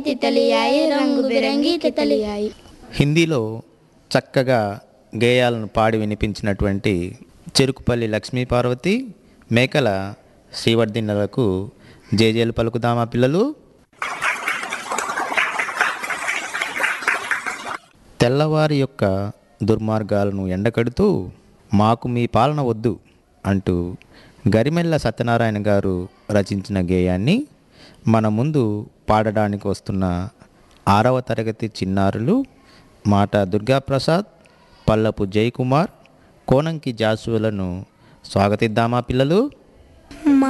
తితలి आई रंग बिरंगी तितली आई హిందీలో చక్కగా గేయాలను పాడి వినిపించినటువంటి చెరుకుపల్లి లక్ష్మీ పార్వతి మేకల శ్రీవర్ధినులకు జేజేలు పలుకుదామా పిల్లలు తెల్లవారి యొక్క దుర్మార్గాలను ఎండకడుతూ మాకు మీ పాలన వద్దు అంటూ గరిమెల్ల సత్యనారాయణ గారు రచించిన గేయాన్ని మన ముందు పాడడానికి వస్తున్న ఆరవ తరగతి చిన్నారులు మాట దుర్గాప్రసాద్ పల్లపు జయకుమార్ కోనంకి జాసులను స్వాగతిద్దామా పిల్లలు